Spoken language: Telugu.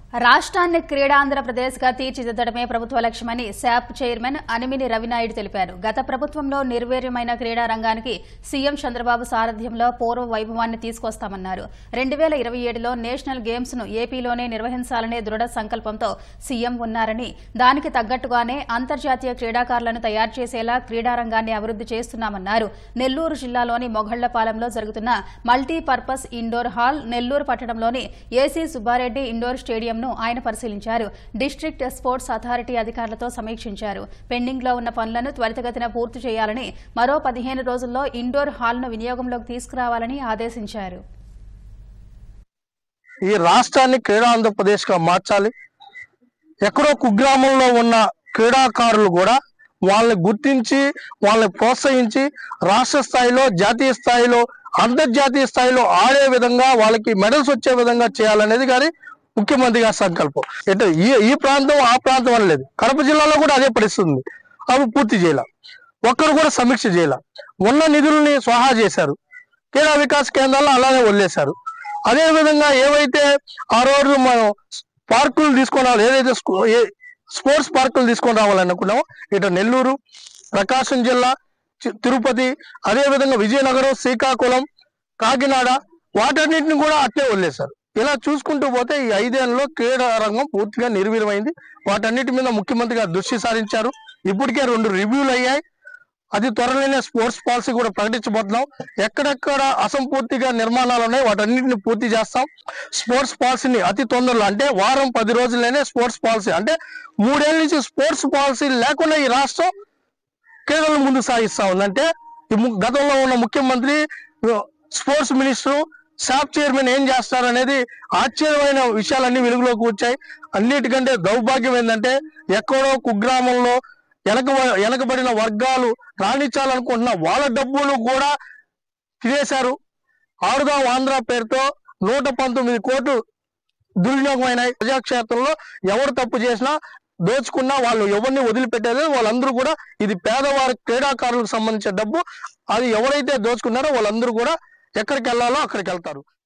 రాష్ట్రాన్ని క్రీడాంధ్రప్రదేశ్ గా తీర్చిదిద్దడమే ప్రభుత్వ లక్ష్యమని శాప్ చైర్మన్ అనిమిని రవినాయుడు తెలిపారు గత ప్రభుత్వంలో నిర్వీర్యమైన క్రీడా రంగానికి సీఎం చంద్రబాబు సారథ్యంలో పూర్వ వైభవాన్ని తీసుకొస్తామన్నారు రెండు వేల ఇరవై ఏడులో నేషనల్ గేమ్స్ ను ఏపీలోనే నిర్వహించాలనే దృఢ సంకల్పంతో సీఎం ఉన్నారని దానికి తగ్గట్టుగానే అంతర్జాతీయ క్రీడాకారులను తయారు చేసేలా క్రీడారంగాన్ని అభివృద్ది చేస్తున్నామన్నారు నెల్లూరు జిల్లాలోని మొఘళ్లపాలెంలో జరుగుతున్న మల్టీపర్పస్ ఇండోర్ హాల్ నెల్లూరు పట్టణంలోని ఏసీ సుబ్బారెడ్డి ఇండోర్ స్టేడియంను ఆయన పరిశీలించారు డిస్ట్రిక్ట్ స్పోర్ట్స్ అథారిటీ అధికారులతో సమీక్షించారు పెండింగ్ లో ఉన్న పనులను త్వరితగతిన పూర్తి చేయాలని మరో పదిహేను రోజుల్లో ఇండోర్ హాల్ను వినియోగంలోకి తీసుకురావాలని ఆదేశించారు ఈ రాష్ట్రాన్ని క్రీడా ఆంధ్రప్రదేశ్ గా మార్చాలి ఎక్కడో కుగ్రామంలో ఉన్న క్రీడాకారులు కూడా వాళ్ళని గుర్తించి వాళ్ళని ప్రోత్సహించి రాష్ట్ర స్థాయిలో జాతీయ స్థాయిలో అంతర్జాతీయ స్థాయిలో ఆడే విధంగా వాళ్ళకి మెడల్స్ వచ్చే విధంగా చేయాలనేది కానీ ముఖ్యమంత్రి గారి సంకల్పం అంటే ఈ ఈ ప్రాంతం ఆ ప్రాంతం అని లేదు కడప జిల్లాలో కూడా అదే పరిస్థితి ఉంది అవి పూర్తి చేయాల ఒక్కరు కూడా సమీక్ష చేయాల ఉన్న నిధుల్ని స్వాహా చేశారు క్రీడా వికాస్ కేంద్రాల్లో అలానే వదిలేశారు అదే విధంగా ఏవైతే ఆ రోజు మనం పార్కులు తీసుకొని రావాలి ఏదైతే స్కూ- ఏ స్పోర్ట్స్ పార్కులు తీసుకొని రావాలనుకున్నామో ఇటు నెల్లూరు ప్రకాశం జిల్లా చి- తిరుపతి అదే విధంగా విజయనగరం శ్రీకాకుళం కాకినాడ వాటన్నిటిని కూడా అట్లే వదిలేశారు ఇలా చూసుకుంటూ పోతే ఈ ఐదేళ్లలో క్రీడా రంగం పూర్తిగా నిర్వీర్యమైంది వాటన్నిటి మీద ముఖ్యమంత్రి గారు దృష్టి సారించారు ఇప్పటికే రెండు రివ్యూలు అయ్యాయి అతి త్వరలోనే స్పోర్ట్స్ పాలసీ కూడా ప్రకటించబోతున్నాం ఎక్కడెక్కడ అసంపూర్తిగా నిర్మాణాలు ఉన్నాయి వాటన్నిటిని పూర్తి చేస్తాం స్పోర్ట్స్ పాలసీని అతి తొందరలో అంటే వారం పది రోజుల్లోనే స్పోర్ట్స్ పాలసీ అంటే మూడేళ్ల నుంచి స్పోర్ట్స్ పాలసీ లేకుండా ఈ రాష్ట్రం క్రీడలను ముందు సాగిస్తా ఉందంటే ఈ ము- గతంలో ఉన్న ముఖ్యమంత్రి స్పోర్ట్స్ మినిస్టర్ సాఫ్ చైర్మన్ ఏం చేస్తారు అనేది ఆశ్చర్యమైన విషయాలన్నీ వెలుగులోకి వచ్చాయి అన్నిటికంటే దౌర్భాగ్యం ఏంటంటే ఎక్కడో కుగ్రామంలో వెనక వెనకబడిన వర్గాలు రాణించాలనుకుంటున్న వాళ్ళ డబ్బులు కూడా తినేశారు ఆడుదాం ఆంధ్ర పేరుతో నూట పంతొమ్మిది కోట్లు దుర్వినియోగమైన ప్రజాక్షేత్రంలో ఎవరు తప్పు చేసినా దోచుకున్నా వాళ్ళు ఎవరిని వదిలిపెట్టేది వాళ్ళందరూ కూడా ఇది పేదవారి క్రీడాకారులకు సంబంధించిన డబ్బు అది ఎవరైతే దోచుకున్నారో వాళ్ళందరూ కూడా ఎక్కడికి వెళ్ళాలో అక్కడికి వెళ్తారు